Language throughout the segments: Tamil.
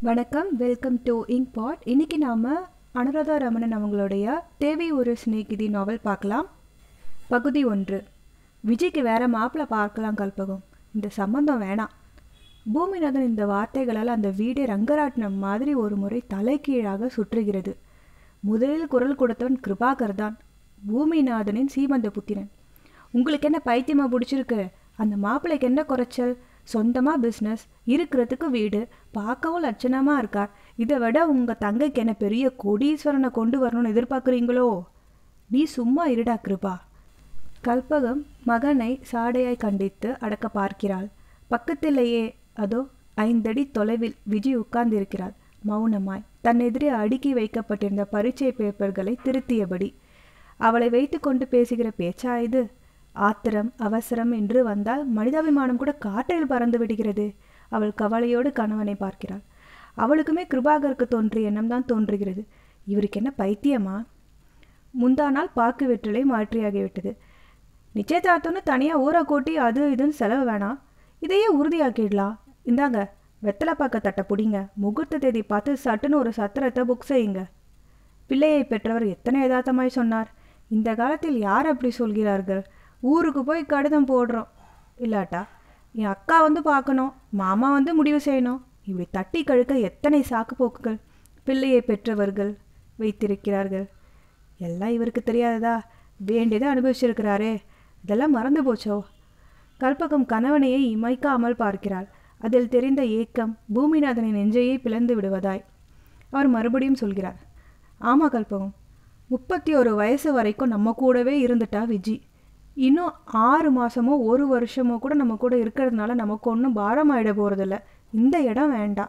வணக்கம் வெல்கம் டு இங்க் பாட் இன்னைக்கு நாம் அனுராதா ரமணன் அவங்களுடைய தேவை ஒரு சிநேகிதி நாவல் பார்க்கலாம் பகுதி ஒன்று விஜய்க்கு வேற மாப்பிள்ளை பார்க்கலாம் கல்பகம் இந்த சம்பந்தம் வேணாம் பூமிநாதன் இந்த வார்த்தைகளால் அந்த வீடே ரங்கராட்டினம் மாதிரி ஒரு முறை தலைகீழாக சுற்றுகிறது முதலில் குரல் கொடுத்தவன் கிருபாகர் தான் பூமிநாதனின் சீமந்த புத்திரன் உங்களுக்கு என்ன பைத்தியமா பிடிச்சிருக்கு அந்த மாப்பிள்ளைக்கு என்ன குறைச்சல் சொந்தமாக பிஸ்னஸ் இருக்கிறதுக்கு வீடு பார்க்கவும் லட்சணமாக இருக்கார் இதை விட உங்கள் தங்கைக்கு என்ன பெரிய கோடீஸ்வரனை கொண்டு வரணும்னு எதிர்பார்க்குறீங்களோ நீ சும்மா இருடா கிருபா கல்பகம் மகனை சாடையாய் கண்டித்து அடக்க பார்க்கிறாள் பக்கத்திலேயே அதோ ஐந்தடி தொலைவில் விஜய் உட்கார்ந்திருக்கிறாள் மௌனமாய் தன் எதிரே அடுக்கி வைக்கப்பட்டிருந்த பரீட்சை பேப்பர்களை திருத்தியபடி அவளை வைத்துக்கொண்டு பேசுகிற பேச்சா இது ஆத்திரம் அவசரம் என்று வந்தால் மனிதாபிமானம் கூட காற்றில் பறந்து விடுகிறது அவள் கவலையோடு கணவனை பார்க்கிறாள் அவளுக்குமே கிருபாகருக்கு தோன்றிய எண்ணம் தான் தோன்றுகிறது இவருக்கு என்ன பைத்தியமா முந்தா நாள் பாக்கு வெற்றிலை மாற்றியாகிவிட்டது நிச்சயதார்த்தம்னு தனியாக ஊரை கூட்டி அது இதுன்னு செலவு வேணாம் இதையே உறுதியாக்கிடலாம் இந்தாங்க வெத்தலை பாக்க தட்டை பிடிங்க முகூர்த்த தேதி பார்த்து சட்டுன்னு ஒரு சத்திரத்தை புக் செய்யுங்க பிள்ளையை பெற்றவர் எத்தனை யதார்த்தமாய் சொன்னார் இந்த காலத்தில் யார் அப்படி சொல்கிறார்கள் ஊருக்கு போய் கடிதம் போடுறோம் இல்லாட்டா என் அக்கா வந்து பார்க்கணும் மாமா வந்து முடிவு செய்யணும் இப்படி தட்டி கழுக்க எத்தனை சாக்கு போக்குகள் பிள்ளையை பெற்றவர்கள் வைத்திருக்கிறார்கள் எல்லாம் இவருக்கு தெரியாததா வேண்டியதை அனுபவிச்சிருக்கிறாரே இதெல்லாம் மறந்து போச்சோ கல்பகம் கணவனையே இமைக்காமல் பார்க்கிறாள் அதில் தெரிந்த ஏக்கம் பூமிநாதனின் நெஞ்சையே பிளந்து விடுவதாய் அவர் மறுபடியும் சொல்கிறார் ஆமாம் கல்பகம் முப்பத்தி ஒரு வயசு வரைக்கும் நம்ம கூடவே இருந்துட்டா விஜி இன்னும் ஆறு மாதமோ ஒரு வருஷமோ கூட நம்ம கூட இருக்கிறதுனால நமக்கு ஒன்றும் பாரம் ஆகிட போகிறதில்ல இந்த இடம் வேண்டாம்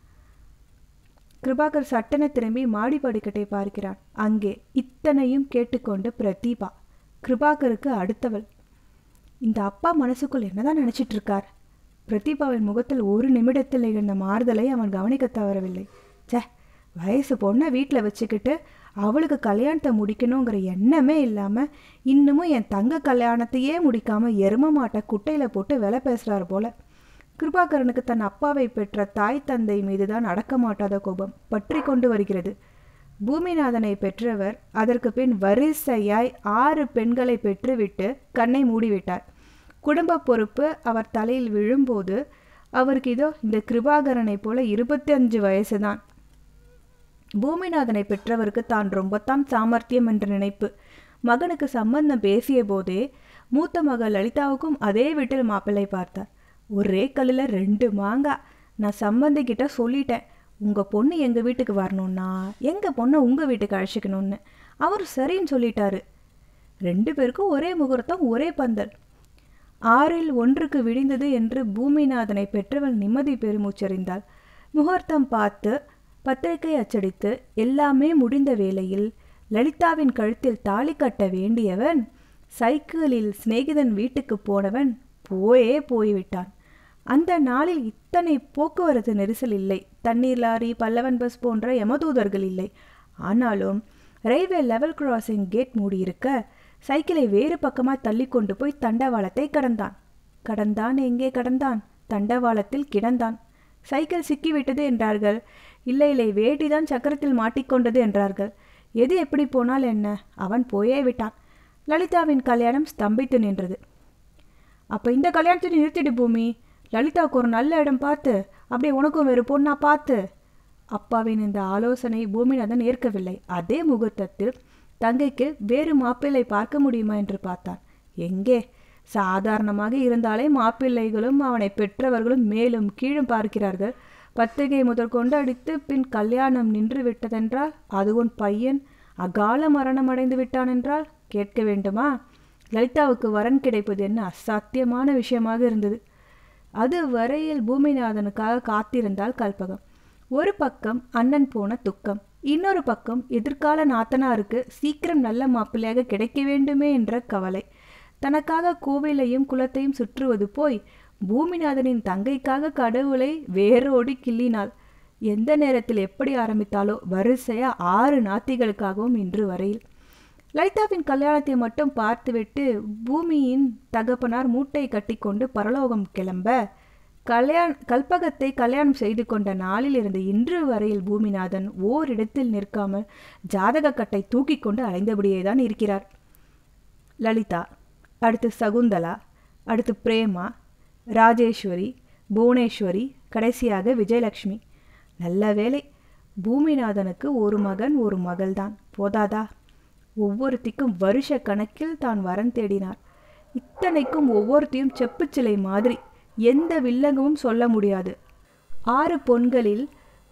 கிருபாகர் சட்டென திரும்பி மாடி படிக்கட்டை பார்க்கிறான் அங்கே இத்தனையும் கேட்டுக்கொண்டு பிரதீபா கிருபாகருக்கு அடுத்தவள் இந்த அப்பா மனசுக்குள் என்னதான் நினச்சிட்டு இருக்கார் பிரதீபாவின் முகத்தில் ஒரு நிமிடத்தில் நிகழ்ந்த மாறுதலை அவன் கவனிக்க தவறவில்லை சே வயசு பொண்ணை வீட்டில் வச்சுக்கிட்டு அவளுக்கு கல்யாணத்தை முடிக்கணுங்கிற எண்ணமே இல்லாமல் இன்னமும் என் தங்க கல்யாணத்தையே முடிக்காமல் எரும மாட்டை குட்டையில் போட்டு விலை பேசுகிறார் போல கிருபாகரனுக்கு தன் அப்பாவை பெற்ற தாய் தந்தை மீதுதான் அடக்க மாட்டாத கோபம் பற்றி கொண்டு வருகிறது பூமிநாதனை பெற்றவர் அதற்கு பின் வரிசையாய் ஆறு பெண்களை பெற்றுவிட்டு கண்ணை மூடிவிட்டார் குடும்ப பொறுப்பு அவர் தலையில் விழும்போது அவருக்கு இதோ இந்த கிருபாகரனை போல இருபத்தி அஞ்சு வயசுதான் பூமிநாதனை பெற்றவருக்கு தான் ரொம்பத்தான் சாமர்த்தியம் என்ற நினைப்பு மகனுக்கு சம்பந்தம் பேசிய போதே மூத்த மகள் லலிதாவுக்கும் அதே வீட்டில் மாப்பிள்ளை பார்த்தார் ஒரே கல்லில் ரெண்டு மாங்காய் நான் சம்பந்திக்கிட்ட சொல்லிட்டேன் உங்கள் பொண்ணு எங்கள் வீட்டுக்கு வரணும்னா எங்கள் பொண்ணை உங்கள் வீட்டுக்கு அழைச்சிக்கணும்னு அவர் சரின்னு சொல்லிட்டாரு ரெண்டு பேருக்கும் ஒரே முகூர்த்தம் ஒரே பந்தல் ஆறில் ஒன்றுக்கு விடிந்தது என்று பூமிநாதனை பெற்றவள் நிம்மதி பெருமூச்சறிந்தாள் முகூர்த்தம் பார்த்து பத்திரிகை அச்சடித்து எல்லாமே முடிந்த வேளையில் லலிதாவின் கழுத்தில் தாலி கட்ட வேண்டியவன் சைக்கிளில் சிநேகிதன் வீட்டுக்கு போனவன் போயே போய்விட்டான் அந்த நாளில் இத்தனை போக்குவரத்து நெரிசல் இல்லை தண்ணீர் லாரி பல்லவன் பஸ் போன்ற யமதூதர்கள் இல்லை ஆனாலும் ரயில்வே லெவல் கிராசிங் கேட் மூடியிருக்க சைக்கிளை வேறு பக்கமாக தள்ளி கொண்டு போய் தண்டவாளத்தை கடந்தான் கடந்தான் எங்கே கடந்தான் தண்டவாளத்தில் கிடந்தான் சைக்கிள் சிக்கிவிட்டது என்றார்கள் இல்லை இல்லை வேட்டிதான் சக்கரத்தில் மாட்டிக்கொண்டது என்றார்கள் எது எப்படி போனால் என்ன அவன் போயே விட்டான் லலிதாவின் கல்யாணம் ஸ்தம்பித்து நின்றது அப்போ இந்த கல்யாணத்தை நிறுத்திடு பூமி லலிதாவுக்கு ஒரு நல்ல இடம் பார்த்து அப்படியே உனக்கும் வேறு பொண்ணா பார்த்து அப்பாவின் இந்த ஆலோசனை பூமிநாதன் ஏற்கவில்லை அதே முகூர்த்தத்தில் தங்கைக்கு வேறு மாப்பிள்ளை பார்க்க முடியுமா என்று பார்த்தான் எங்கே சாதாரணமாக இருந்தாலே மாப்பிள்ளைகளும் அவனை பெற்றவர்களும் மேலும் கீழும் பார்க்கிறார்கள் பத்திரிகை முதற்கொண்டு அடித்து பின் கல்யாணம் நின்று விட்டதென்றால் அது உன் பையன் அகால மரணம் அடைந்து விட்டான் என்றால் கேட்க வேண்டுமா லலிதாவுக்கு வரன் கிடைப்பது என்ன அசாத்தியமான விஷயமாக இருந்தது அது வரையில் பூமிநாதனுக்காக காத்திருந்தால் கல்பகம் ஒரு பக்கம் அண்ணன் போன துக்கம் இன்னொரு பக்கம் எதிர்கால நாத்தனாருக்கு சீக்கிரம் நல்ல மாப்பிள்ளையாக கிடைக்க வேண்டுமே என்ற கவலை தனக்காக கோவிலையும் குலத்தையும் சுற்றுவது போய் பூமிநாதனின் தங்கைக்காக கடவுளை வேரோடி கிள்ளினாள் எந்த நேரத்தில் எப்படி ஆரம்பித்தாலோ வரிசையா ஆறு நாத்திகளுக்காகவும் இன்று வரையில் லலிதாவின் கல்யாணத்தை மட்டும் பார்த்துவிட்டு பூமியின் தகப்பனார் மூட்டை கட்டிக்கொண்டு பரலோகம் கிளம்ப கல்யாண கல்பகத்தை கல்யாணம் செய்து கொண்ட நாளிலிருந்து இன்று வரையில் பூமிநாதன் ஓரிடத்தில் நிற்காமல் ஜாதக கட்டை தூக்கி கொண்டு அலைந்தபடியே தான் இருக்கிறார் லலிதா அடுத்து சகுந்தலா அடுத்து பிரேமா ராஜேஸ்வரி புவனேஸ்வரி கடைசியாக விஜயலட்சுமி நல்ல வேலை பூமிநாதனுக்கு ஒரு மகன் ஒரு மகள்தான் போதாதா ஒவ்வொருத்திக்கும் வருஷ கணக்கில் தான் வரன் தேடினார் இத்தனைக்கும் ஒவ்வொருத்தையும் செப்புச்சிலை மாதிரி எந்த வில்லங்கமும் சொல்ல முடியாது ஆறு பொன்களில்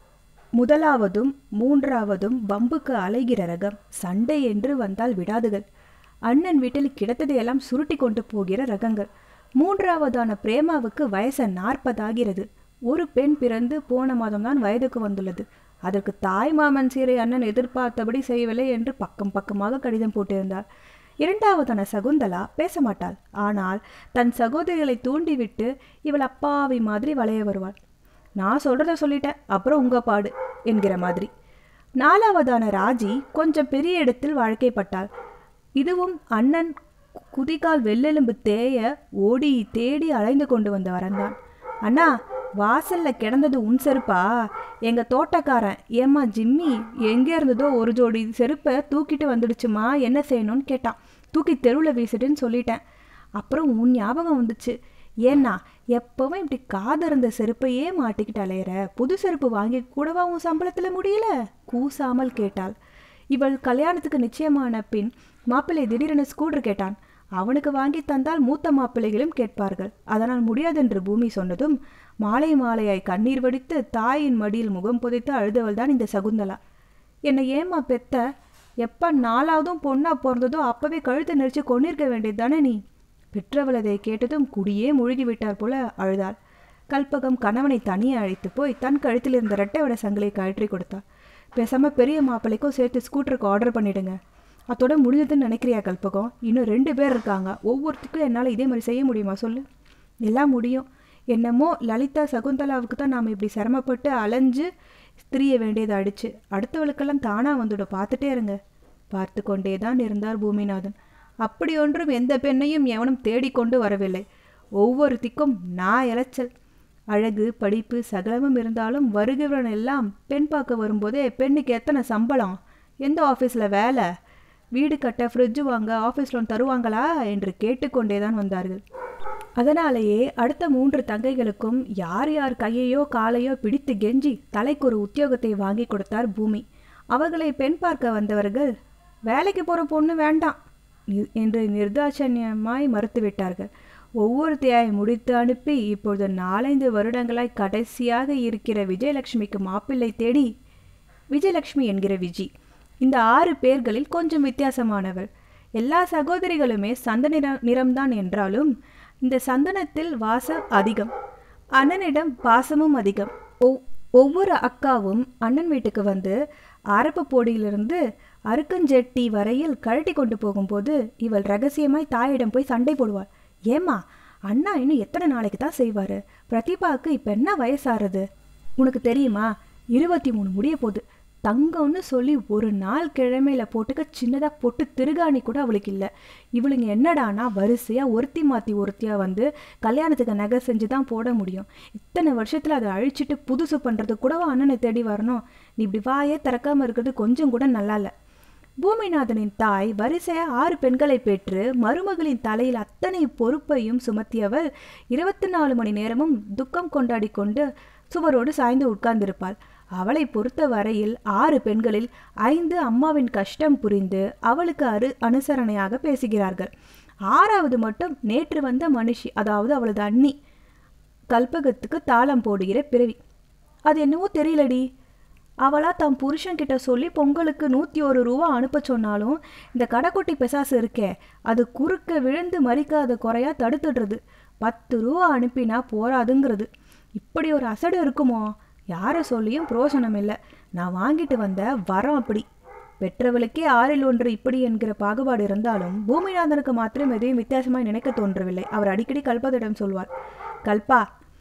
முதலாவதும் மூன்றாவதும் வம்புக்கு அலைகிற ரகம் சண்டை என்று வந்தால் விடாதுகள் அண்ணன் வீட்டில் கிடைத்ததையெல்லாம் சுருட்டி கொண்டு போகிற ரகங்கள் மூன்றாவதான பிரேமாவுக்கு வயசு நாற்பதாகிறது ஒரு பெண் பிறந்து போன மாதம்தான் வயதுக்கு வந்துள்ளது அதற்கு தாய் மாமன் சீரை அண்ணன் எதிர்பார்த்தபடி செய்யவில்லை என்று பக்கம் பக்கமாக கடிதம் போட்டிருந்தார் இரண்டாவதான சகுந்தலா பேச மாட்டாள் ஆனால் தன் சகோதரிகளை தூண்டிவிட்டு இவள் அப்பாவி மாதிரி வளைய வருவாள் நான் சொல்கிறத சொல்லிட்டேன் அப்புறம் உங்க பாடு என்கிற மாதிரி நாலாவதான ராஜி கொஞ்சம் பெரிய இடத்தில் வாழ்க்கைப்பட்டாள் இதுவும் அண்ணன் குதிகால் வெள்ளெலும்பு தேய ஓடி தேடி அலைந்து கொண்டு வந்த வரந்தான் அண்ணா வாசல்ல கிடந்தது உன் செருப்பா எங்க தோட்டக்காரன் ஏம்மா ஜிம்மி எங்க இருந்ததோ ஒரு ஜோடி செருப்பை தூக்கிட்டு வந்துடுச்சுமா என்ன செய்யணும்னு கேட்டான் தூக்கி தெருவில் வீசிட்டுன்னு சொல்லிட்டேன் அப்புறம் உன் ஞாபகம் வந்துச்சு ஏன்னா எப்பவும் இப்படி காதிருந்த செருப்பையே மாட்டிக்கிட்டு அலையிற புது செருப்பு வாங்கி கூடவா உன் சம்பளத்தில் முடியல கூசாமல் கேட்டாள் இவள் கல்யாணத்துக்கு நிச்சயமான பின் மாப்பிள்ளை திடீரென ஸ்கூட்டர் கேட்டான் அவனுக்கு வாங்கி தந்தால் மூத்த மாப்பிள்ளைகளும் கேட்பார்கள் அதனால் முடியாதென்று பூமி சொன்னதும் மாலை மாலையாய் கண்ணீர் வடித்து தாயின் மடியில் முகம் புதைத்து அழுதவள் தான் இந்த சகுந்தலா என்னை ஏம்மா பெத்த எப்ப நாலாவதும் பொண்ணா பிறந்ததோ அப்பவே கழுத்தை நெரிச்சு கொண்டிருக்க வேண்டியது தானே நீ பெற்றவள் அதை கேட்டதும் குடியே முழுகி விட்டார் போல அழுதாள் கல்பகம் கணவனை தனியே அழைத்து போய் தன் கழுத்தில் இருந்த ரெட்டையோட சங்கிலை கழற்றி கொடுத்தாள் பேசாம பெரிய மாப்பிள்ளைக்கும் சேர்த்து ஸ்கூட்டருக்கு ஆர்டர் பண்ணிடுங்க அதோட முடிஞ்சதுன்னு நினைக்கிறியா கல்பகம் இன்னும் ரெண்டு பேர் இருக்காங்க ஒவ்வொருத்துக்கும் என்னால் இதே மாதிரி செய்ய முடியுமா சொல்லு எல்லாம் முடியும் என்னமோ லலிதா சகுந்தலாவுக்கு தான் நாம் இப்படி சிரமப்பட்டு அலைஞ்சு திரிய வேண்டியது அடிச்சு அடுத்தவளுக்கெல்லாம் தானாக வந்துடும் பார்த்துட்டே இருங்க பார்த்து கொண்டே தான் இருந்தார் பூமிநாதன் அப்படி ஒன்றும் எந்த பெண்ணையும் எவனும் தேடிக்கொண்டு வரவில்லை ஒவ்வொருத்திக்கும் நான் இளைச்சல் அழகு படிப்பு சகலமும் இருந்தாலும் வருகிறவன் எல்லாம் பெண் பார்க்க வரும்போதே பெண்ணுக்கு எத்தனை சம்பளம் எந்த ஆஃபீஸில் வேலை வீடு கட்ட ஃப்ரிட்ஜு வாங்க ஆஃபீஸ் லோன் தருவாங்களா என்று கேட்டுக்கொண்டே தான் வந்தார்கள் அதனாலேயே அடுத்த மூன்று தங்கைகளுக்கும் யார் யார் கையையோ காலையோ பிடித்து கெஞ்சி தலைக்கு ஒரு உத்தியோகத்தை வாங்கி கொடுத்தார் பூமி அவர்களை பெண் பார்க்க வந்தவர்கள் வேலைக்கு போகிற பொண்ணு வேண்டாம் நி- என்று நிர்தாட்சண்யமாய் மறுத்துவிட்டார்கள் ஒவ்வொருத்தையாய் முடித்து அனுப்பி இப்பொழுது நாலைந்து வருடங்களாய் கடைசியாக இருக்கிற விஜயலட்சுமிக்கு மாப்பிள்ளை தேடி விஜயலட்சுமி என்கிற விஜி இந்த ஆறு பேர்களில் கொஞ்சம் வித்தியாசமானவள் எல்லா சகோதரிகளுமே சந்த நிற நிறம்தான் என்றாலும் இந்த சந்தனத்தில் வாசம் அதிகம் அண்ணனிடம் பாசமும் அதிகம் ஒவ்- ஒவ்வொரு அக்காவும் அண்ணன் வீட்டுக்கு வந்து அரப்பு போடியிலிருந்து அருக்கஞ்செட்டி வரையில் கழட்டி கொண்டு போகும்போது இவள் ரகசியமாய் தாயிடம் போய் சண்டை போடுவாள் ஏம்மா அண்ணா இன்னும் எத்தனை நாளைக்கு தான் செய்வாரு பிரதிபாவுக்கு இப்போ என்ன வயசாகிறது உனக்கு தெரியுமா இருபத்தி மூணு முடிய போகுது தங்கம்னு சொல்லி ஒரு நாள் கிழமையில போட்டுக்க சின்னதாக பொட்டு திருகாணி கூட அவளுக்கு இல்லை இவளுங்க என்னடானா வரிசையாக ஒருத்தி மாற்றி ஒருத்தியாக வந்து கல்யாணத்துக்கு நகை செஞ்சு தான் போட முடியும் இத்தனை வருஷத்தில் அதை அழிச்சிட்டு புதுசு பண்ணுறது கூடவா அண்ணனை தேடி வரணும் நீ இப்படி வாயே திறக்காம இருக்கிறது கொஞ்சம் கூட நல்லா இல்லை பூமிநாதனின் தாய் வரிசையா ஆறு பெண்களை பெற்று மருமகளின் தலையில் அத்தனை பொறுப்பையும் சுமத்தியவள் இருபத்தி நாலு மணி நேரமும் துக்கம் கொண்டாடி கொண்டு சுவரோடு சாய்ந்து உட்கார்ந்திருப்பாள் அவளை பொறுத்த வரையில் ஆறு பெண்களில் ஐந்து அம்மாவின் கஷ்டம் புரிந்து அவளுக்கு அரு அனுசரணையாக பேசுகிறார்கள் ஆறாவது மட்டும் நேற்று வந்த மனுஷி அதாவது அவளது அண்ணி கல்பகத்துக்கு தாளம் போடுகிற பிறவி அது என்னவோ தெரியலடி அவளா தன் புருஷன்கிட்ட சொல்லி பொங்கலுக்கு நூற்றி ஒரு ரூபா அனுப்ப சொன்னாலும் இந்த கடைக்குட்டி பிசாசு இருக்கே அது குறுக்க விழுந்து மறிக்காத குறையா தடுத்துடுறது பத்து ரூபா அனுப்பினா போராதுங்கிறது இப்படி ஒரு அசடு இருக்குமோ யாரை சொல்லியும் புரோசனம் இல்லை நான் வாங்கிட்டு வந்த வரம் அப்படி பெற்றவளுக்கே ஆறில் ஒன்று இப்படி என்கிற பாகுபாடு இருந்தாலும் பூமிநாதனுக்கு மாத்திரம் எதையும் வித்தியாசமாய் நினைக்க தோன்றவில்லை அவர் அடிக்கடி கல்பதிடம் சொல்வார் கல்பா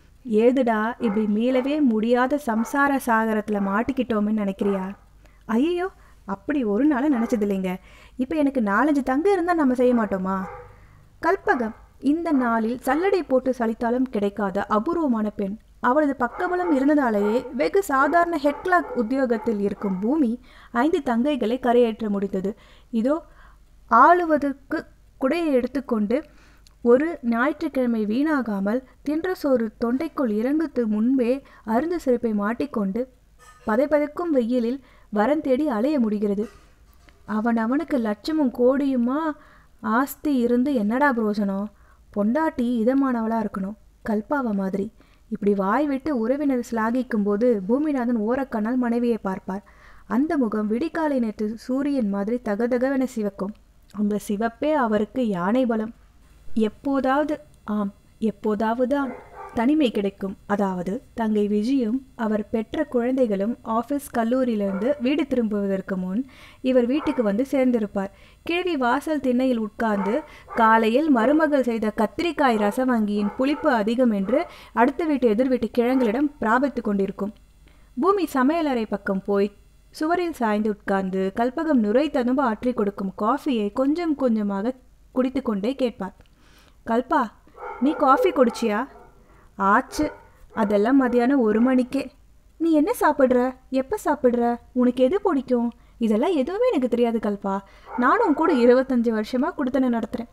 ஏதுடா இப்படி மீளவே முடியாத சம்சார சாகரத்தில் மாட்டிக்கிட்டோம்னு நினைக்கிறியா ஐயோ அப்படி ஒரு நாளும் நினச்சது இல்லைங்க இப்போ எனக்கு நாலஞ்சு தங்க இருந்தால் நம்ம செய்ய மாட்டோமா கல்பகம் இந்த நாளில் சல்லடை போட்டு சலித்தாலும் கிடைக்காத அபூர்வமான பெண் அவளது பக்கபலம் இருந்ததாலேயே வெகு சாதாரண ஹெட்லாக் உத்தியோகத்தில் இருக்கும் பூமி ஐந்து தங்கைகளை கரையேற்ற முடிந்தது இதோ ஆளுவதற்கு குடையை எடுத்துக்கொண்டு ஒரு ஞாயிற்றுக்கிழமை வீணாகாமல் தின்ற சோறு தொண்டைக்குள் இறங்குத்து முன்பே அருந்து சிறப்பை மாட்டிக்கொண்டு பதைபதைக்கும் வெயிலில் வரன் தேடி அலைய முடிகிறது அவன் அவனுக்கு லட்சமும் கோடியுமா ஆஸ்தி இருந்து என்னடா புரோஜனம் பொண்டாட்டி இதமானவளா இருக்கணும் கல்பாவ மாதிரி இப்படி வாய் விட்டு உறவினர் சிலாகிக்கும் போது பூமிநாதன் ஓரக்கண்ணால் மனைவியை பார்ப்பார் அந்த முகம் விடிகாலை நேற்று சூரியன் மாதிரி தகதகவென சிவக்கும் அந்த சிவப்பே அவருக்கு யானை பலம் எப்போதாவது ஆம் எப்போதாவதுதான் தனிமை கிடைக்கும் அதாவது தங்கை விஜயும் அவர் பெற்ற குழந்தைகளும் ஆஃபீஸ் கல்லூரியிலிருந்து வீடு திரும்புவதற்கு முன் இவர் வீட்டுக்கு வந்து சேர்ந்திருப்பார் கிழவி வாசல் திண்ணையில் உட்கார்ந்து காலையில் மருமகள் செய்த கத்திரிக்காய் ரசவங்கியின் புளிப்பு அதிகம் என்று அடுத்த வீட்டு எதிர் வீட்டு கிழங்களிடம் பிராபித்து கொண்டிருக்கும் பூமி சமையலறை பக்கம் போய் சுவரில் சாய்ந்து உட்கார்ந்து கல்பகம் நுரை ததும்ப ஆற்றி கொடுக்கும் காஃபியை கொஞ்சம் கொஞ்சமாக குடித்து கொண்டே கேட்பார் கல்பா நீ காஃபி குடிச்சியா ஆச்சு அதெல்லாம் மதியானம் ஒரு மணிக்கே நீ என்ன சாப்பிட்ற எப்போ சாப்பிட்ற உனக்கு எது பிடிக்கும் இதெல்லாம் எதுவுமே எனக்கு தெரியாது கல்பா நானும் கூட இருபத்தஞ்சி வருஷமாக கொடுத்தனை நடத்துகிறேன்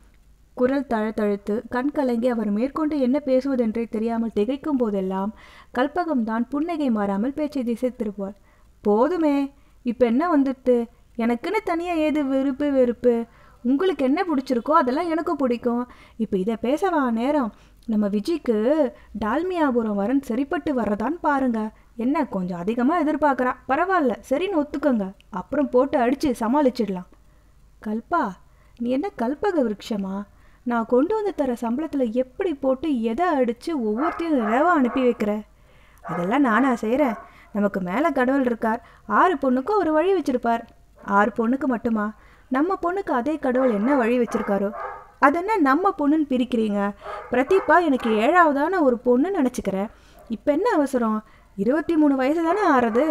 குரல் தழத்தழுத்து கண் கலங்கி அவர் மேற்கொண்டு என்ன பேசுவதென்றே தெரியாமல் திகைக்கும் போதெல்லாம் கல்பகம்தான் புன்னகை மாறாமல் பேச்சை திசை திருப்புவார் போதுமே இப்போ என்ன வந்துட்டு எனக்குன்னு தனியாக ஏது வெறுப்பு வெறுப்பு உங்களுக்கு என்ன பிடிச்சிருக்கோ அதெல்லாம் எனக்கும் பிடிக்கும் இப்போ இதை பேசவா நேரம் நம்ம விஜய்க்கு டால்மியாபுரம் வரன் சரிப்பட்டு வர்றதான்னு பாருங்க என்ன கொஞ்சம் அதிகமாக எதிர்பார்க்குறா பரவாயில்ல சரின்னு ஒத்துக்கோங்க அப்புறம் போட்டு அடித்து சமாளிச்சிடலாம் கல்பா நீ என்ன கல்பக விருட்சமா நான் கொண்டு வந்து தர சம்பளத்தில் எப்படி போட்டு எதை அடித்து ஒவ்வொருத்தையும் நிறைவாக அனுப்பி வைக்கிற அதெல்லாம் நானா செய்கிறேன் நமக்கு மேலே கடவுள் இருக்கார் ஆறு பொண்ணுக்கும் ஒரு வழி வச்சிருப்பார் ஆறு பொண்ணுக்கு மட்டுமா நம்ம பொண்ணுக்கு அதே கடவுள் என்ன வழி வச்சிருக்காரோ அதென்ன நம்ம பொண்ணுன்னு பிரிக்கிறீங்க பிரதீபா எனக்கு ஏழாவதான ஒரு பொண்ணு நினச்சிக்கிறேன் இப்போ என்ன அவசரம் இருபத்தி மூணு வயசு தானே ஆறுது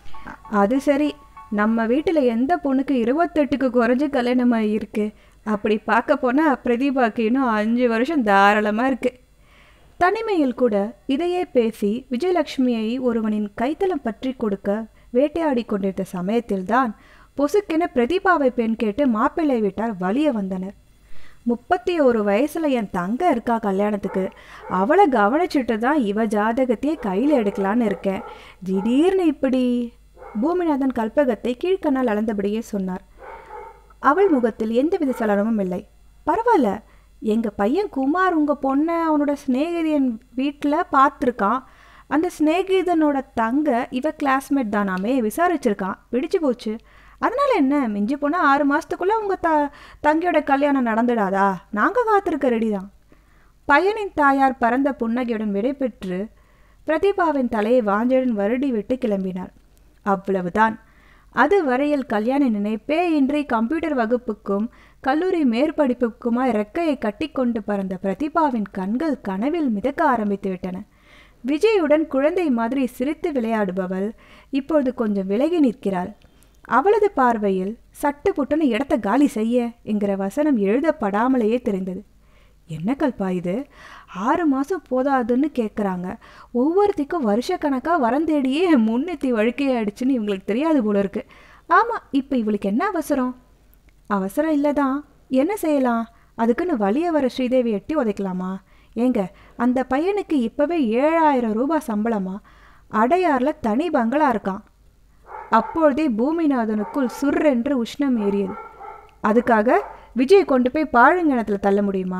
அது சரி நம்ம வீட்டில் எந்த பொண்ணுக்கு இருபத்தெட்டுக்கு குறைஞ்ச கல்யாணமாக இருக்குது அப்படி பார்க்க போனால் பிரதீபாக்கு இன்னும் அஞ்சு வருஷம் தாராளமாக இருக்குது தனிமையில் கூட இதையே பேசி விஜயலட்சுமியை ஒருவனின் கைத்தலம் பற்றி கொடுக்க வேட்டையாடி கொண்டிருந்த சமயத்தில்தான் பொசுக்கென பிரதீபாவை பெண் கேட்டு மாப்பிள்ளை வீட்டார் வலிய வந்தனர் முப்பத்தி ஒரு வயசுல என் தங்க இருக்கா கல்யாணத்துக்கு அவளை கவனிச்சுட்டு தான் இவ ஜாதகத்தையே கையில் எடுக்கலான்னு இருக்கேன் திடீர்னு இப்படி பூமிநாதன் கல்பகத்தை கீழ்கண்ணால் அளந்தபடியே சொன்னார் அவள் முகத்தில் எந்தவித சலனமும் இல்லை பரவாயில்ல எங்கள் பையன் குமார் உங்கள் பொண்ணை அவனோட சிநேகிதன் வீட்டில் பார்த்துருக்கான் அந்த சிநேகிதனோட தங்க இவ கிளாஸ்மேட் தானாமே விசாரிச்சிருக்கான் பிடிச்சு போச்சு அதனால என்ன மிஞ்சி போனால் ஆறு மாதத்துக்குள்ளே உங்கள் த தங்கியோட கல்யாணம் நடந்துடாதா நாங்கள் காத்திருக்க ரெடி தான் பையனின் தாயார் பரந்த புன்னகையுடன் விடைபெற்று பிரதீபாவின் தலையை வாஞ்சலுடன் வருடி விட்டு கிளம்பினார் அவ்வளவுதான் அது வரையில் கல்யாண நினைப்பே இன்றி கம்ப்யூட்டர் வகுப்புக்கும் கல்லூரி மேற்படிப்புக்குமாய் ரெக்கையை கட்டிக்கொண்டு பறந்த பிரதிபாவின் கண்கள் கனவில் மிதக்க ஆரம்பித்து விட்டன விஜயுடன் குழந்தை மாதிரி சிரித்து விளையாடுபவள் இப்பொழுது கொஞ்சம் விலகி நிற்கிறாள் அவளது பார்வையில் சட்டு புட்டுன்னு இடத்த காலி செய்ய என்கிற வசனம் எழுதப்படாமலேயே தெரிந்தது என்ன கல்பா இது ஆறு மாதம் போதாதுன்னு கேட்குறாங்க ஒவ்வொருத்திக்கும் வருஷக்கணக்காக வரம் தேடியே முன்னெத்தி வழுக்கையாயிடுச்சுன்னு இவங்களுக்கு தெரியாது போல இருக்கு ஆமாம் இப்போ இவளுக்கு என்ன அவசரம் அவசரம் இல்லை தான் என்ன செய்யலாம் அதுக்குன்னு வலிய வர ஸ்ரீதேவி எட்டி உதைக்கலாமா ஏங்க அந்த பையனுக்கு இப்போவே ஏழாயிரம் ரூபாய் சம்பளமா அடையாரில் தனி பங்களா இருக்கான் அப்பொழுதே பூமிநாதனுக்குள் சுர்ரென்று உஷ்ணம் ஏறியது அதுக்காக விஜய் கொண்டு போய் பாழுங்கணத்தில் தள்ள முடியுமா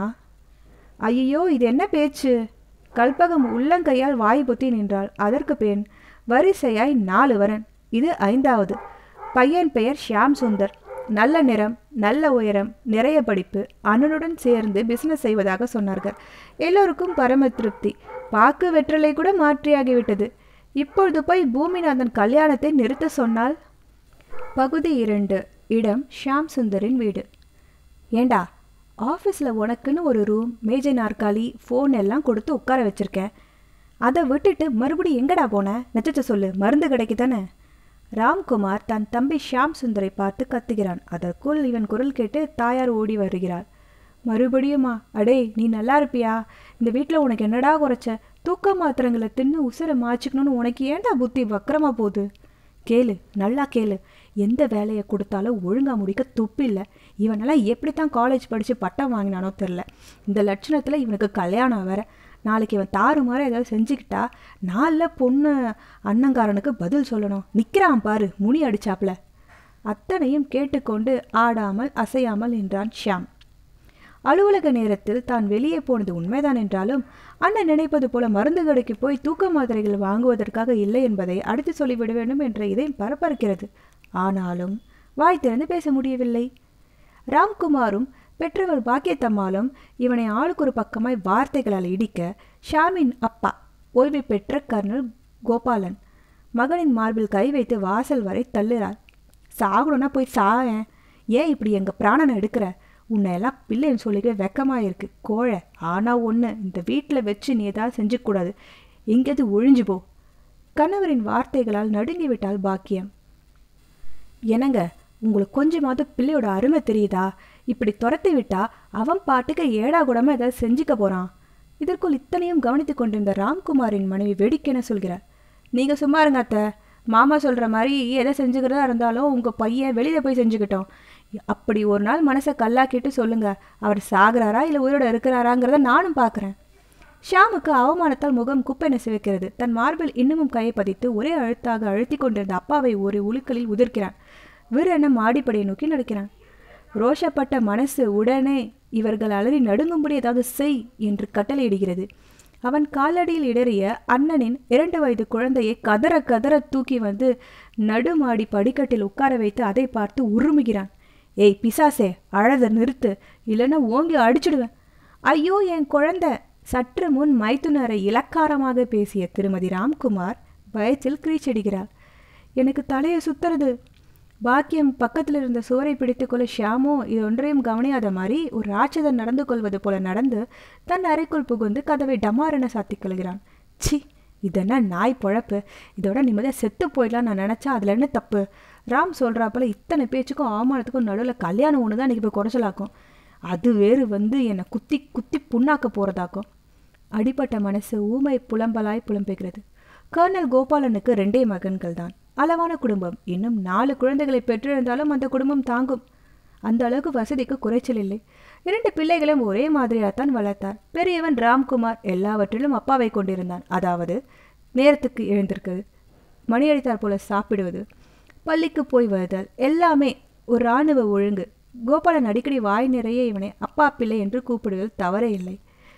ஐயோ இது என்ன பேச்சு கல்பகம் உள்ளங்கையால் வாய் பொத்தி நின்றாள் அதற்கு பெண் வரிசையாய் நாலு வரன் இது ஐந்தாவது பையன் பெயர் ஷியாம் சுந்தர் நல்ல நிறம் நல்ல உயரம் நிறைய படிப்பு அண்ணனுடன் சேர்ந்து பிசினஸ் செய்வதாக சொன்னார்கள் எல்லோருக்கும் பரம திருப்தி பாக்கு வெற்றலை கூட மாற்றியாகிவிட்டது இப்பொழுது போய் பூமிநாதன் கல்யாணத்தை நிறுத்த சொன்னால் பகுதி இரண்டு இடம் ஷியாம் சுந்தரின் வீடு ஏண்டா ஆஃபீஸில் உனக்குன்னு ஒரு ரூம் மேஜை நாற்காலி ஃபோன் எல்லாம் கொடுத்து உட்கார வச்சிருக்கேன் அதை விட்டுட்டு மறுபடியும் எங்கடா போன நெச்சத்தை சொல்லு மருந்து கடைக்கு தானே ராம்குமார் தன் தம்பி ஷியாம் சுந்தரை பார்த்து கத்துகிறான் அதற்குள் இவன் குரல் கேட்டு தாயார் ஓடி வருகிறாள் மறுபடியுமா அடே நீ நல்லா இருப்பியா இந்த வீட்டில் உனக்கு என்னடா குறைச்ச தூக்க மாத்திரங்களை தின்னு உசுரை மாச்சிக்கணும்னு உனக்கு ஏன்டா புத்தி வக்கரமா போகுது கேளு நல்லா கேளு எந்த வேலையை கொடுத்தாலும் ஒழுங்கா முடிக்க துப்பு இல்லை இவனெல்லாம் எப்படி தான் காலேஜ் படித்து பட்டம் வாங்கினானோ தெரில இந்த லட்சணத்தில் இவனுக்கு கல்யாணம் வேற நாளைக்கு இவன் தாறுமாற ஏதாவது செஞ்சுக்கிட்டா நாளில் பொண்ணு அண்ணங்காரனுக்கு பதில் சொல்லணும் நிற்கிறான் பாரு முனி அடிச்சாப்ல அத்தனையும் கேட்டுக்கொண்டு ஆடாமல் அசையாமல் நின்றான் ஷியாம் அலுவலக நேரத்தில் தான் வெளியே போனது உண்மைதான் என்றாலும் அண்ணன் நினைப்பது போல மருந்து கடைக்கு போய் தூக்க மாத்திரைகள் வாங்குவதற்காக இல்லை என்பதை அடுத்து சொல்லிவிட வேண்டும் என்ற இதை பரபரக்கிறது ஆனாலும் வாய் திறந்து பேச முடியவில்லை ராம்குமாரும் பெற்றவர் பாக்கியத்தம்மாளும் இவனை ஆளுக்கு ஒரு பக்கமாய் வார்த்தைகளால் இடிக்க ஷாமின் அப்பா ஓய்வு பெற்ற கர்னல் கோபாலன் மகனின் மார்பில் கை வைத்து வாசல் வரை தள்ளுறார் சாகணும்னா போய் சாயேன் ஏன் இப்படி எங்கள் பிராணனை எடுக்கிற உன்னை எல்லாம் பிள்ளைன்னு சொல்லிக்க வெக்கமாக இருக்கு கோழை ஆனால் ஒன்று இந்த வீட்டில் வச்சு நீ ஏதாவது செஞ்சுக்கூடாது எங்கேயாவது ஒழிஞ்சு போ கணவரின் வார்த்தைகளால் நடுங்கி விட்டாள் பாக்கியம் என்னங்க உங்களுக்கு கொஞ்சமாவது பிள்ளையோட அருமை தெரியுதா இப்படி துரத்தி விட்டா அவன் பாட்டுக்கு ஏடா கூடமா ஏதாவது செஞ்சுக்க போறான் இதற்குள் இத்தனையும் கவனித்துக் கொண்டிருந்த ராம்குமாரின் மனைவி வேடிக்கைன்னு சொல்கிறார் நீங்க சும்மா இருங்க அத்தை மாமா சொல்ற மாதிரி எதை செஞ்சுக்கிறதா இருந்தாலும் உங்க பையன் வெளியில போய் செஞ்சுக்கிட்டோம் அப்படி ஒரு நாள் மனசை கல்லாக்கிட்டு சொல்லுங்க அவர் சாகுறாரா இல்லை உயிரோட இருக்கிறாராங்கிறத நானும் பார்க்குறேன் ஷாமுக்கு அவமானத்தால் முகம் குப்பென சிவக்கிறது தன் மார்பில் இன்னமும் கையை பதித்து ஒரே அழுத்தாக அழுத்தி கொண்டிருந்த அப்பாவை ஒரு உலுக்களில் உதிர்க்கிறான் விரென மாடிப்படியை நோக்கி நடக்கிறான் ரோஷப்பட்ட மனசு உடனே இவர்கள் அலறி நடுங்கும்படி ஏதாவது செய் என்று கட்டளையிடுகிறது அவன் காலடியில் இடறிய அண்ணனின் இரண்டு வயது குழந்தையை கதற கதற தூக்கி வந்து நடுமாடி படிக்கட்டில் உட்கார வைத்து அதை பார்த்து உருமுகிறான் ஏய் பிசாசே அழத நிறுத்து இல்லைன்னா ஓங்கி அடிச்சிடுவேன் ஐயோ என் குழந்தை சற்று முன் மைத்துனரை இலக்காரமாக பேசிய திருமதி ராம்குமார் பயத்தில் கிரீச்சடிகிறார் எனக்கு தலையை சுத்துறது பாக்கியம் பக்கத்தில் இருந்த சுவரை பிடித்துக்கொள்ள ஷியாமோ இது ஒன்றையும் கவனியாத மாதிரி ஒரு ராட்சதன் நடந்து கொள்வது போல நடந்து தன் அறைக்குள் புகுந்து கதவை டமாரென சாத்திக் கொள்கிறான் சி இதென்ன நாய் பொழப்பு இதோட நிம்மதியாக செத்து போயிடலாம் நான் நினச்சா அதில் என்ன தப்பு ராம் சொல்கிறாப்பல இத்தனை பேச்சுக்கும் அவமானத்துக்கும் நடுவில் கல்யாணம் ஒன்று தான் இன்றைக்கி போய் குறைச்சலாக்கும் அது வேறு வந்து என்னை குத்தி குத்தி புண்ணாக்க போகிறதாக்கும் அடிப்பட்ட மனசு ஊமை புலம்பலாய் புலம்புகிறது கர்னல் கோபாலனுக்கு ரெண்டே மகன்கள் தான் அளவான குடும்பம் இன்னும் நாலு குழந்தைகளை பெற்றிருந்தாலும் அந்த குடும்பம் தாங்கும் அந்த அளவுக்கு வசதிக்கு குறைச்சல் இல்லை இரண்டு பிள்ளைகளும் ஒரே மாதிரியாகத்தான் வளர்த்தார் பெரியவன் ராம்குமார் எல்லாவற்றிலும் அப்பாவை கொண்டிருந்தான் அதாவது நேரத்துக்கு எழுந்திருக்கிறது மணி அடித்தார் போல சாப்பிடுவது பள்ளிக்கு போய் வருதல் எல்லாமே ஒரு இராணுவ ஒழுங்கு கோபாலன் அடிக்கடி வாய் நிறைய இவனை அப்பா பிள்ளை என்று கூப்பிடுவதில் தவறே இல்லை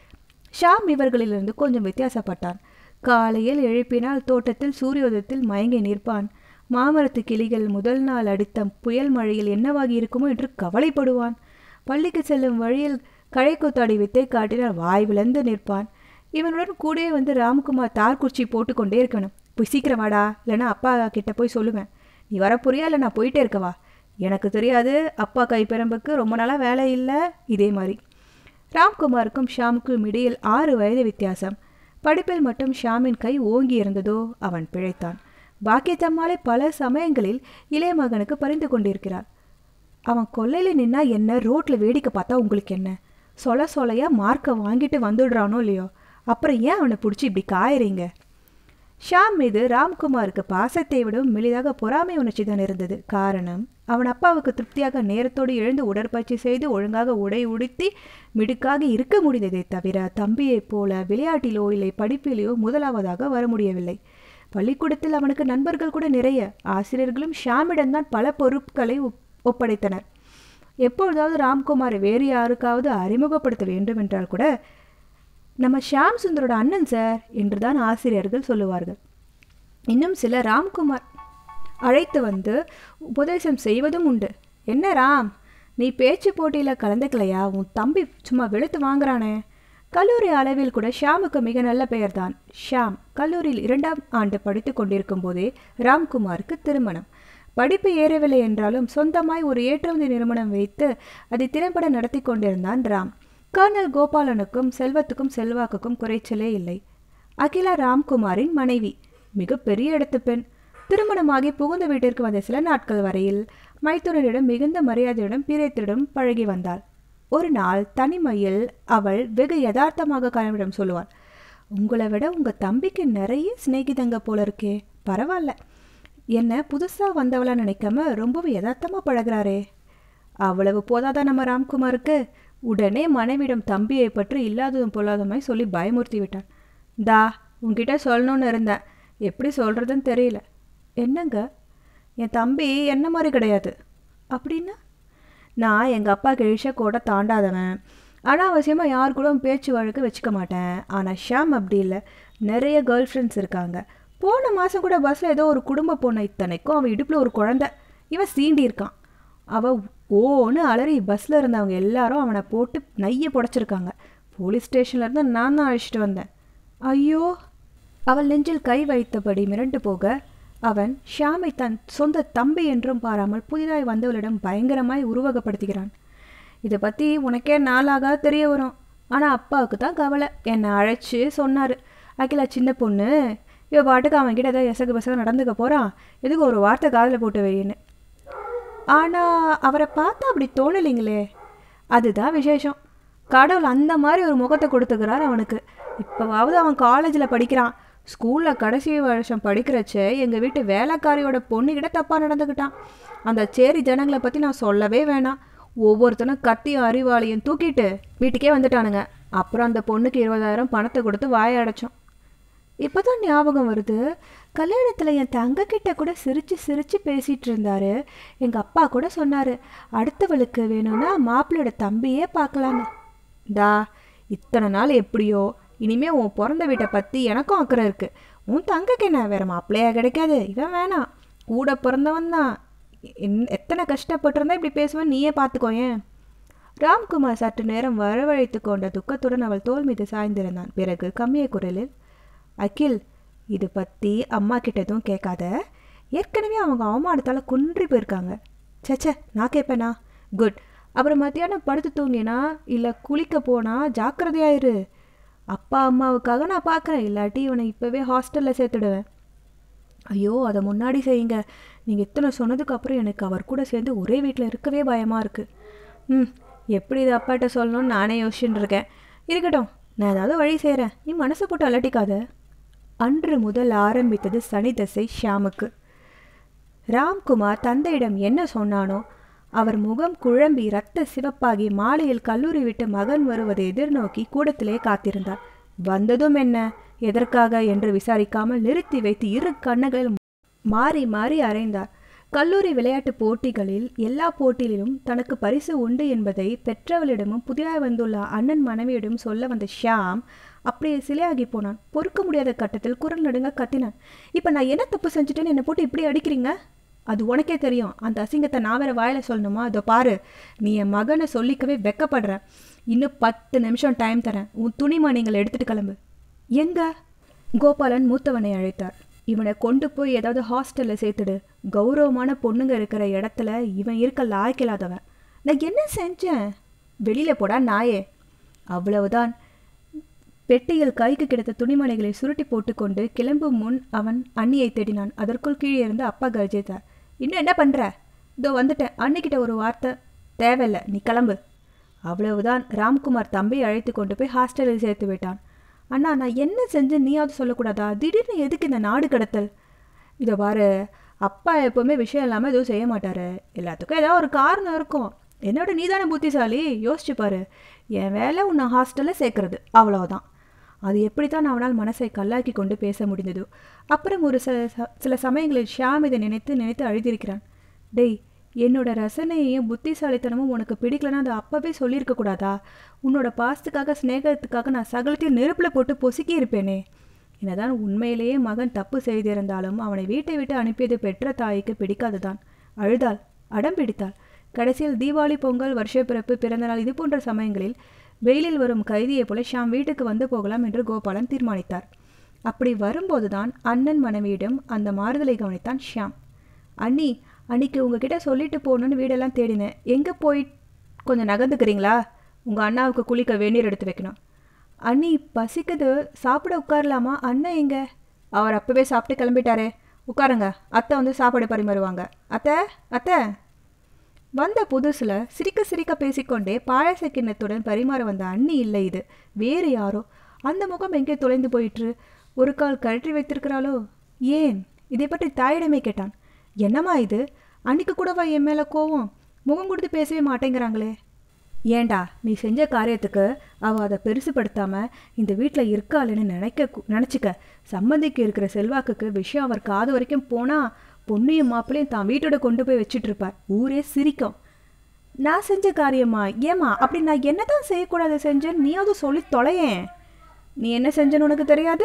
ஷாம் இவர்களிலிருந்து கொஞ்சம் வித்தியாசப்பட்டான் காலையில் எழுப்பினால் தோட்டத்தில் சூரியோதயத்தில் மயங்கி நிற்பான் மாமரத்து கிளிகள் முதல் நாள் அடித்த புயல் மழையில் என்னவாகி இருக்குமோ என்று கவலைப்படுவான் பள்ளிக்கு செல்லும் வழியில் களை கொத்தாடி வித்தை காட்டினால் வாய் விளந்து நிற்பான் இவனுடன் கூடவே வந்து ராம்குமார் தார்குச்சி போட்டுக்கொண்டே இருக்கணும் போய் சீக்கிரம் வாடா இல்லைன்னா அப்பா கிட்ட போய் சொல்லுவேன் நீ வரப்போறியா இல்லை நான் போயிட்டே இருக்கவா எனக்கு தெரியாது அப்பா கைப்பெரம்புக்கு ரொம்ப நாளாக வேலை இல்லை இதே மாதிரி ராம்குமாருக்கும் ஷாமுக்கும் இடையில் ஆறு வயது வித்தியாசம் படிப்பில் மட்டும் ஷாமின் கை ஓங்கி இருந்ததோ அவன் பிழைத்தான் பாக்கியத்தம்மாளை பல சமயங்களில் இளைய மகனுக்கு பரிந்து கொண்டிருக்கிறார் அவன் கொல்லையில் நின்னா என்ன ரோட்ல வேடிக்கை பார்த்தா உங்களுக்கு என்ன சொல சொலையா மார்க்கை வாங்கிட்டு வந்துடுறானோ இல்லையோ அப்புறம் ஏன் அவனை பிடிச்சி இப்படி காயறீங்க ஷாம் மீது ராம்குமாருக்கு பாசத்தை விடவும் மெலிதாக பொறாமை உணர்ச்சி தான் இருந்தது காரணம் அவன் அப்பாவுக்கு திருப்தியாக நேரத்தோடு எழுந்து உடற்பயிற்சி செய்து ஒழுங்காக உடை உடுத்தி மிடுக்காக இருக்க முடிந்ததை தவிர தம்பியைப் போல விளையாட்டிலோ இல்லை படிப்பிலேயோ முதலாவதாக வர முடியவில்லை பள்ளிக்கூடத்தில் அவனுக்கு நண்பர்கள் கூட நிறைய ஆசிரியர்களும் ஷாமிடம்தான் பல பொறுப்புகளை ஒப்படைத்தனர் எப்பொழுதாவது ராம்குமாரை வேறு யாருக்காவது அறிமுகப்படுத்த வேண்டும் என்றால் கூட நம்ம ஷாம் சுந்தரோட அண்ணன் சார் என்றுதான் ஆசிரியர்கள் சொல்லுவார்கள் இன்னும் சில ராம்குமார் அழைத்து வந்து உபதேசம் செய்வதும் உண்டு என்ன ராம் நீ பேச்சு போட்டியில் கலந்துக்கலையா உன் தம்பி சும்மா வெளுத்து வாங்குறானே கல்லூரி அளவில் கூட ஷாமுக்கு மிக நல்ல பெயர்தான் ஷாம் கல்லூரியில் இரண்டாம் ஆண்டு படித்து கொண்டிருக்கும் போதே ராம்குமாருக்கு திருமணம் படிப்பு ஏறவில்லை என்றாலும் சொந்தமாய் ஒரு ஏற்றுமதி நிறுவனம் வைத்து அதை திறம்பட நடத்தி கொண்டிருந்தான் ராம் கர்னல் கோபாலனுக்கும் செல்வத்துக்கும் செல்வாக்குக்கும் குறைச்சலே இல்லை அகிலா ராம்குமாரின் மனைவி மிக பெரிய இடத்து பெண் திருமணமாகி புகுந்த வீட்டிற்கு வந்த சில நாட்கள் வரையில் மைத்துனரிடம் மிகுந்த மரியாதையுடன் பிரியத்திடம் பழகி வந்தாள் ஒரு நாள் தனிமையில் அவள் வெகு யதார்த்தமாக கணவனிடம் சொல்லுவாள் உங்களை விட உங்கள் தம்பிக்கு நிறைய சிநேகிதங்க போல இருக்கே பரவாயில்ல என்ன புதுசாக வந்தவளா நினைக்காம ரொம்பவும் யதார்த்தமாக பழகுறாரே அவ்வளவு போதாதா நம்ம ராம்குமாருக்கு உடனே மனைவிடம் தம்பியை பற்றி இல்லாததும் பொல்லாதமாய் சொல்லி பயமுறுத்தி விட்டான் தா உன்கிட்ட சொல்லணும்னு இருந்தேன் எப்படி சொல்கிறதுன்னு தெரியல என்னங்க என் தம்பி என்ன மாதிரி கிடையாது அப்படின்னா நான் எங்கள் அப்பா கிழிச்ச கூட தாண்டாதவன் அனாவசியமாக யார் கூட பேச்சு வழக்கு வச்சுக்க மாட்டேன் ஆனால் ஷாம் அப்படி இல்லை நிறைய கேர்ள் ஃப்ரெண்ட்ஸ் இருக்காங்க போன மாதம் கூட பஸ்ஸில் ஏதோ ஒரு குடும்ப பொண்ணை இத்தனைக்கும் அவன் இடுப்பில் ஒரு குழந்த இவன் சீண்டி இருக்கான் அவள் ஓன்னு அலறி பஸ்ஸில் இருந்தவங்க எல்லாரும் அவனை போட்டு நைய புடச்சிருக்காங்க போலீஸ் ஸ்டேஷன்லேருந்து நான் தான் அழைச்சிட்டு வந்தேன் ஐயோ அவள் நெஞ்சில் கை வைத்தபடி மிரண்டு போக அவன் ஷியாமை தன் சொந்த தம்பி என்றும் பாராமல் புதிதாய் வந்தவளிடம் பயங்கரமாய் உருவகப்படுத்துகிறான் இதை பற்றி உனக்கே நாளாக தெரிய வரும் ஆனால் அப்பாவுக்கு தான் கவலை என்னை அழைச்சி சொன்னார் அகிலா சின்ன பொண்ணு இவ பாட்டுக்கு அவன்கிட்ட ஏதோ எசகு பசங்க நடந்துக்க போகிறான் எதுக்கு ஒரு வார்த்தை காதில் போட்டு வையின்னு ஆனால் அவரை பார்த்தா அப்படி தோணலைங்களே அதுதான் விசேஷம் கடவுள் அந்த மாதிரி ஒரு முகத்தை கொடுத்துக்கிறார் அவனுக்கு இப்போவாவது அவன் காலேஜில் படிக்கிறான் ஸ்கூலில் கடைசி வருஷம் படிக்கிறச்ச எங்கள் வீட்டு வேலைக்காரியோட பொண்ணுக்கிட்ட தப்பாக நடந்துக்கிட்டான் அந்த சேரி ஜனங்களை பற்றி நான் சொல்லவே வேணாம் ஒவ்வொருத்தனும் கத்தியும் அறிவாளியும் தூக்கிட்டு வீட்டுக்கே வந்துட்டானுங்க அப்புறம் அந்த பொண்ணுக்கு இருபதாயிரம் பணத்தை கொடுத்து வாய அடைச்சோம் இப்போ தான் ஞாபகம் வருது கல்யாணத்தில் என் தங்கக்கிட்ட கூட சிரித்து சிரித்து பேசிகிட்டு இருந்தாரு எங்கள் அப்பா கூட சொன்னார் அடுத்தவளுக்கு வேணும்னா மாப்பிள்ளையோட தம்பியே பார்க்கலான்னு டா இத்தனை நாள் எப்படியோ இனிமே உன் பிறந்த வீட்டை பற்றி எனக்கும் அக்கறை இருக்குது உன் தங்கக்கு என்ன வேற மாப்பிள்ளையா கிடைக்காது இவன் வேணாம் கூட பிறந்தவன் தான் என்- எத்தனை கஷ்டப்பட்டிருந்தா இப்படி பேசுவேன் நீயே பார்த்துக்கோயேன் ராம்குமார் சற்று நேரம் வரவழைத்து கொண்ட துக்கத்துடன் அவள் தோள் மீது சாய்ந்திருந்தான் பிறகு கம்மிய குரலில் அகில் இது பற்றி அம்மா கிட்ட எதுவும் கேட்காத ஏற்கனவே அவங்க அவமானத்தால் குன்றி போயிருக்காங்க சச்சே நான் கேட்பேனா குட் அப்புறம் மத்தியானம் படுத்து தூங்கினா இல்லை குளிக்க போனா ஜாக்கிரதையாயிரு அப்பா அம்மாவுக்காக நான் பார்க்குறேன் இல்லாட்டி இவனை இப்போவே ஹாஸ்டலில் சேர்த்துடுவேன் ஐயோ அதை முன்னாடி செய்யுங்க நீங்கள் இத்தனை சொன்னதுக்கு அப்புறம் எனக்கு அவர் கூட சேர்ந்து ஒரே வீட்டில் இருக்கவே பயமாக இருக்குது ம் எப்படி இது அப்பாட்ட சொல்லணும்னு நானே யோசிச்சுட்டு இருக்கேன் இருக்கட்டும் நான் ஏதாவது வழி செய்கிறேன் நீ மனசை போட்டு அலட்டிக்காத அன்று முதல் ஆரம்பித்தது சனி தசை ஷியாமுக்கு ராம்குமார் தந்தையிடம் என்ன சொன்னானோ அவர் முகம் குழம்பி ரத்த சிவப்பாகி மாலையில் கல்லூரி விட்டு மகன் வருவதை எதிர்நோக்கி கூடத்திலே காத்திருந்தார் வந்ததும் என்ன எதற்காக என்று விசாரிக்காமல் நிறுத்தி வைத்து இரு கண்ணுகளில் மாறி மாறி அறைந்தார் கல்லூரி விளையாட்டுப் போட்டிகளில் எல்லா போட்டியிலும் தனக்கு பரிசு உண்டு என்பதை பெற்றவளிடமும் புதிதாக வந்துள்ள அண்ணன் மனைவியிடம் சொல்ல வந்த ஷியாம் அப்படியே சிலையாகி போனான் பொறுக்க முடியாத கட்டத்தில் குரல் நடுங்க கத்தினான் இப்போ நான் என்ன தப்பு செஞ்சுட்டேன்னு என்னை போட்டு இப்படி அடிக்கிறீங்க அது உனக்கே தெரியும் அந்த அசிங்கத்தை நான் வேற வாயில சொல்லணுமா அதோ பாரு நீ என் மகனை சொல்லிக்கவே வெக்கப்படுற இன்னும் பத்து நிமிஷம் டைம் தரேன் உன் துணிமணிங்களை எடுத்துட்டு கிளம்பு எங்க கோபாலன் மூத்தவனை அழைத்தார் இவனை கொண்டு போய் ஏதாவது ஹாஸ்டலில் சேர்த்துடு கௌரவமான பொண்ணுங்க இருக்கிற இடத்துல இவன் இருக்க லாய்க்கில்லாதவன் நான் என்ன செஞ்சேன் வெளியில போடா நாயே அவ்வளவுதான் பெட்டியில் கைக்கு கிடைத்த துணிமணிகளை சுருட்டி போட்டுக்கொண்டு கிளம்பும் முன் அவன் அண்ணியை தேடினான் அதற்குள் கீழே இருந்து அப்பா கர்ஜித்தார் இன்னும் என்ன பண்ற இதோ வந்துட்டேன் அன்னிக்கிட்ட ஒரு வார்த்தை தேவையில்லை நீ கிளம்பு அவ்வளவுதான் ராம்குமார் தம்பியை அழைத்து கொண்டு போய் ஹாஸ்டலில் சேர்த்து விட்டான் அண்ணா நான் என்ன செஞ்சேன் நீயாவது சொல்லக்கூடாதா திடீர்னு எதுக்கு இந்த நாடு கடத்தல் இதை பாரு அப்பா எப்போவுமே விஷயம் இல்லாமல் எதுவும் செய்ய மாட்டாரு எல்லாத்துக்கும் ஏதாவது ஒரு காரணம் இருக்கும் என்னோட நீதானே புத்திசாலி யோசிச்சு பாரு என் வேலை உன்னை ஹாஸ்டலில் சேர்க்கறது அவ்வளவுதான் அது எப்படித்தான் அவனால் மனசை கல்லாக்கி கொண்டு பேச முடிந்ததோ அப்புறம் ஒரு சில ச- சில சமயங்களில் ஷியாம் இதை நினைத்து நினைத்து அழுதிருக்கிறான் டேய் என்னோட ரசனையையும் புத்திசாலித்தனமும் உனக்கு பிடிக்கலன்னா அதை அப்பவே சொல்லியிருக்க கூடாதா உன்னோட பாசத்துக்காக சிநேகத்துக்காக நான் சகலத்தையும் நெருப்பில் போட்டு பொசுக்கி இருப்பேனே என்னதான் உண்மையிலேயே மகன் தப்பு செய்திருந்தாலும் அவனை வீட்டை விட்டு அனுப்பியது பெற்ற தாய்க்கு பிடிக்காதுதான் அழுதாள் அடம் பிடித்தாள் கடைசியில் தீபாவளி பொங்கல் வருஷப்பிறப்பு பிறந்தநாள் இது போன்ற சமயங்களில் வெயிலில் வரும் கைதியைப் போல ஷாம் வீட்டுக்கு வந்து போகலாம் என்று கோபாலன் தீர்மானித்தார் அப்படி வரும்போதுதான் அண்ணன் மனைவியிடம் அந்த மாறுதலை கவனித்தான் ஷியாம் அண்ணி அன்னைக்கு உங்ககிட்ட சொல்லிட்டு போகணுன்னு வீடெல்லாம் தேடினேன் எங்கே போய் கொஞ்சம் நகர்ந்துக்கிறீங்களா உங்கள் அண்ணாவுக்கு குளிக்க வெந்நீர் எடுத்து வைக்கணும் அண்ணி பசிக்குது சாப்பிட உட்காரலாமா அண்ணன் எங்க அவர் அப்பவே சாப்பிட்டு கிளம்பிட்டாரே உட்காருங்க அத்தை வந்து சாப்பாடு பரிமாறுவாங்க அத்தை அத்தை வந்த புதுசுல சிரிக்க சிரிக்க பேசிக்கொண்டே பாயாச கிண்ணத்துடன் பரிமாற வந்த அண்ணி இல்லை இது வேறு யாரோ அந்த முகம் எங்கே தொலைந்து போயிற்று ஒரு கால் கழற்றி வைத்திருக்கிறாளோ ஏன் இதை பற்றி தாயிடமே கேட்டான் என்னம்மா இது அன்னைக்கு கூடவா என் மேலே கோவம் முகம் கொடுத்து பேசவே மாட்டேங்கிறாங்களே ஏண்டா நீ செஞ்ச காரியத்துக்கு அவள் அதை பெருசுப்படுத்தாம இந்த வீட்டில் இருக்காளுன்னு நினைக்க நினச்சிக்க சம்மந்திக்கு இருக்கிற செல்வாக்குக்கு விஷயம் அவர் காது வரைக்கும் போனால் பொண்ணையும் மாப்பிளையும் தான் வீட்டோட கொண்டு போய் வச்சுட்டு இருப்பார் ஊரே சிரிக்கும் நான் செஞ்ச காரியமா ஏமா அப்படி நான் என்னதான் செய்யக்கூடாது செஞ்சேன்னு நீயாவது சொல்லி தொலையேன் நீ என்ன செஞ்சேன்னு உனக்கு தெரியாது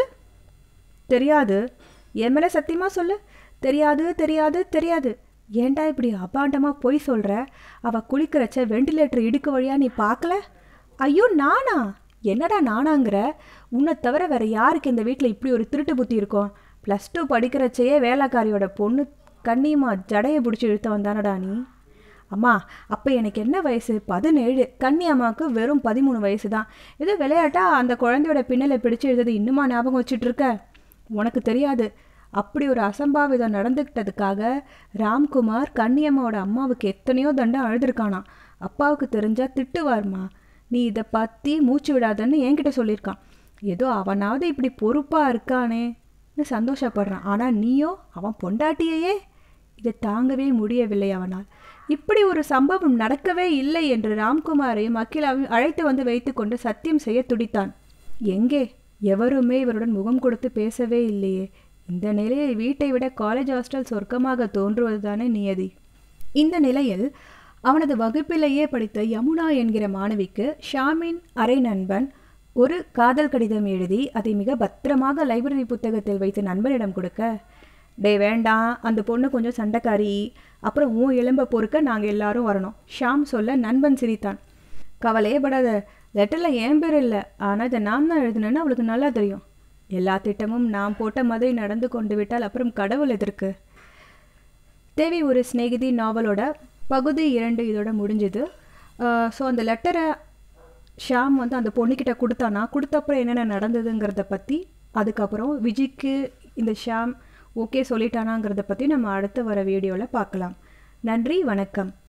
தெரியாது என் மேலே சத்தியமாக சொல்லு தெரியாது தெரியாது தெரியாது ஏன்டா இப்படி அபாண்டமாக பொய் சொல்கிற அவள் குளிக்கிறச்ச வெண்டிலேட்டர் இடுக்கு வழியாக நீ பார்க்கல ஐயோ நானா என்னடா நானாங்கிற உன்னை தவிர வேற யாருக்கு இந்த வீட்டில் இப்படி ஒரு திருட்டு புத்தி இருக்கும் ப்ளஸ் டூ படிக்கிறச்சையே வேலைக்காரியோட பொண்ணு கண்ணியம்மா ஜடையை பிடிச்சி இழுத்த வந்தானடா நீ அம்மா அப்போ எனக்கு என்ன வயசு பதினேழு கன்னி அம்மாவுக்கு வெறும் பதிமூணு வயசு தான் ஏதோ விளையாட்டா அந்த குழந்தையோட பின்னலை பிடிச்சு எழுதது இன்னுமா ஞாபகம் வச்சுட்டு இருக்க உனக்கு தெரியாது அப்படி ஒரு அசம்பாவிதம் நடந்துக்கிட்டதுக்காக ராம்குமார் கன்னியம்மாவோட அம்மாவுக்கு எத்தனையோ தண்டம் அழுதுருக்கானாம் அப்பாவுக்கு தெரிஞ்சா திட்டுவார்மா நீ இதை பற்றி மூச்சு விடாதன்னு என்கிட்ட சொல்லியிருக்கான் ஏதோ அவனாவது இப்படி பொறுப்பாக இருக்கானேன்னு சந்தோஷப்படுறான் ஆனால் நீயோ அவன் பொண்டாட்டியையே இதை தாங்கவே முடியவில்லை அவனால் இப்படி ஒரு சம்பவம் நடக்கவே இல்லை என்று ராம்குமாரையும் அகிலாவையும் அழைத்து வந்து வைத்துக்கொண்டு சத்தியம் செய்ய துடித்தான் எங்கே எவருமே இவருடன் முகம் கொடுத்து பேசவே இல்லையே இந்த நிலையில் வீட்டை விட காலேஜ் ஹாஸ்டல் சொர்க்கமாக தோன்றுவதுதானே நியதி இந்த நிலையில் அவனது வகுப்பிலேயே படித்த யமுனா என்கிற மாணவிக்கு ஷாமின் அரை நண்பன் ஒரு காதல் கடிதம் எழுதி அதை மிக பத்திரமாக லைப்ரரி புத்தகத்தில் வைத்து நண்பனிடம் கொடுக்க டே வேண்டாம் அந்த பொண்ணு கொஞ்சம் சண்டைக்காரி அப்புறம் உன் எலும்ப பொறுக்க நாங்கள் எல்லாரும் வரணும் ஷாம் சொல்ல நண்பன் சிரித்தான் கவலையே படாத லெட்டரில் என் பேர் இல்லை ஆனால் இதை நான் தான் எழுதுனேன்னு அவளுக்கு நல்லா தெரியும் எல்லா திட்டமும் நாம் போட்ட மாதிரி நடந்து கொண்டு விட்டால் அப்புறம் கடவுள் எதற்கு தேவி ஒரு சிநேகிதி நாவலோட பகுதி இரண்டு இதோட முடிஞ்சுது ஸோ அந்த லெட்டரை ஷாம் வந்து அந்த பொண்ணுக்கிட்ட கொடுத்தானா கொடுத்தப்புறம் என்னென்ன நடந்ததுங்கிறத பற்றி அதுக்கப்புறம் விஜய்க்கு இந்த ஷாம் ஓகே சொல்லிட்டானாங்கிறத பற்றி நம்ம அடுத்து வர வீடியோவில் பார்க்கலாம் நன்றி வணக்கம்